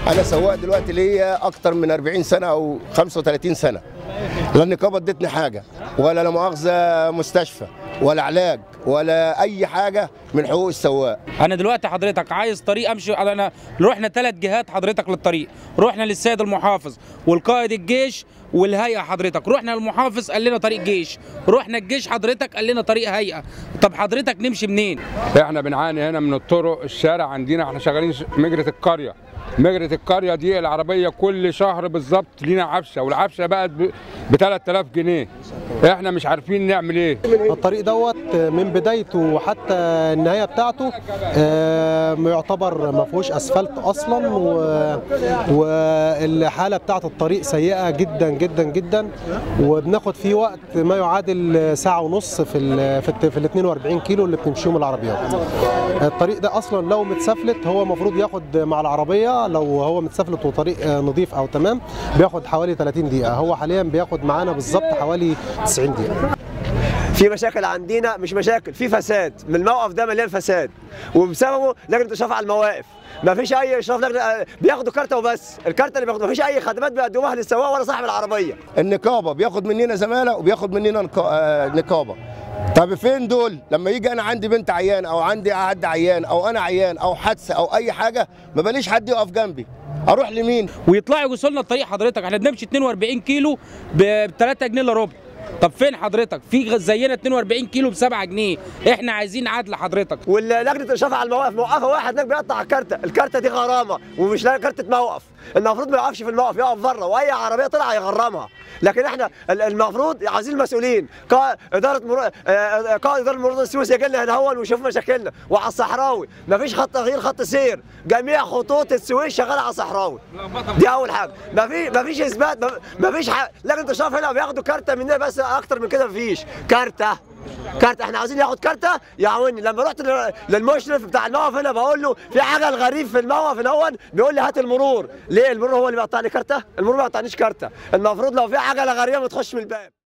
انا سواق دلوقتي ليا اكتر من 40 سنه او 35 سنه لا النقابه ادتني حاجه ولا لا مؤاخذه مستشفى ولا علاج ولا اي حاجه من حقوق السواق انا دلوقتي حضرتك عايز طريق امشي انا رحنا ثلاث جهات حضرتك للطريق رحنا للسيد المحافظ والقائد الجيش والهيئه حضرتك رحنا للمحافظ قال لنا طريق جيش رحنا الجيش حضرتك قال لنا طريق هيئه طب حضرتك نمشي منين احنا بنعاني هنا من الطرق الشارع عندنا احنا شغالين ش- مجرة القرية مجرة القرية دي العربية كل شهر بالظبط لينا عفشة والعفشة بقت ب 3000 جنيه احنا مش عارفين نعمل ايه الطريق دوت من بدايته حتى النهايه بتاعته آه، يعتبر ما فيهوش اسفلت اصلا و- والحاله بتاعه الطريق سيئه جدا جدا جدا وبناخد فيه وقت ما يعادل ساعه ونص في ال في, الت- في ال 42 كيلو اللي بتمشيهم العربيات الطريق ده اصلا لو متسفلت هو المفروض ياخد مع العربيه لو هو متسفلت وطريق آه، نظيف او تمام بياخد حوالي 30 دقيقه هو حاليا بياخد معانا بالظبط حوالي 90 دقيقه في مشاكل عندنا مش مشاكل في فساد من الموقف ده مليان فساد وبسببه لجنه اشراف على المواقف ما فيش اي اشراف لجنه آه، بياخدوا كارته وبس الكارته اللي بياخدوها ما فيش اي خدمات بيقدموها للسواق ولا صاحب العربيه النقابه بياخد مننا زماله وبياخد مننا نقا- آه، نقابه طب فين دول لما يجي انا عندي بنت عيان او عندي حد عيان او انا عيان او حادثه او اي حاجه ما بليش حد يقف جنبي اروح لمين ويطلعوا يوصلوا لنا الطريق حضرتك احنا بنمشي 42 كيلو ب 3 جنيه الا ربع طب فين حضرتك في غ- زينا 42 كيلو ب 7 جنيه احنا عايزين عدل حضرتك ولجنه اشراف على المواقف موقفه واحد هناك بيقطع الكارته الكارته دي غرامه ومش لا كارته موقف المفروض ما يقفش في الموقف يقف بره واي عربيه طلع يغرمها لكن احنا ال- المفروض عايزين المسؤولين قا- اداره مرور آه، آه، قائد اداره المرور السويس يجي لنا هنا هون ويشوف مشاكلنا وعلى الصحراوي ما فيش خط غير خط سير جميع خطوط السويس شغاله على الصحراوي دي اول حاجه ما في ما فيش اثبات ما- ما فيش حق لجنه اشراف هنا بياخدوا كارته مننا بس اكتر من كده ما فيش كارته كارت احنا عاوزين ياخد كارته يعاوني لما رحت لل- للمشرف بتاع الموقف هنا بقول له في حاجه الغريب في الموقف هنا هون بيقول لي هات المرور ليه المرور هو اللي بيقطع لي كارته المرور ما بيقطعنيش كارته المفروض لو في حاجه غريبه ما تخش من الباب